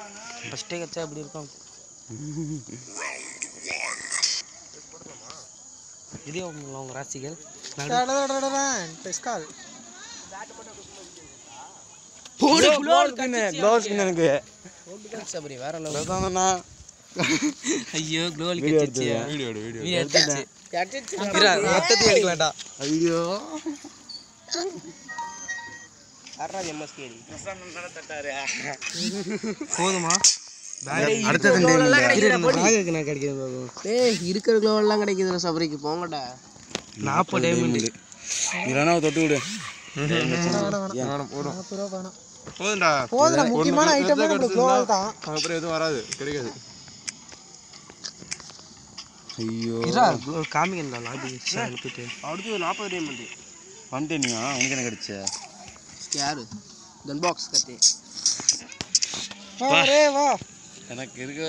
ஃபஸ்ட்டே கச்சா இப்படி இருக்கும் இதே உங்க உங்க ராசிகள் டெஸ்கால் க்ளோஸ் எனக்கு சபரி வேற அதாங்கண்ணா ஐயோ க்ளோவல் கச்சிச்சியா வீடியோ எடு வீடியோ வீடியோ எடுத்துச்சு மொத்தத்தையும் எடுக்கலாம்டா ஐயோ போதுமா அடுத்தது பேகுக்கு நான் கிடைக்கிறது போதும் ஏய் இருக்கிற க்ளோவெல்லாம் கிடைக்குதுடா சபரிக்கு போங்கடா நாற்பது டைமண்ட் இல்லைன்னா தொட்டு விடு போதும்டா போதுடா முக்கியமான ஐட்டம் நம்ம க்ளோவல் தான் அப்புறம் எதுவும் வராது கிடைக்காது ஐயோ இரா காமிக்கல லாபி அனுப்பிட்டு அடுத்து நாற்பது டைமண்ட் வந்துட்டேனியா உனக்கு என்ன கிடைச்ச யாரு கன் பாக்ஸ் கத்தி எனக்கு இருக்க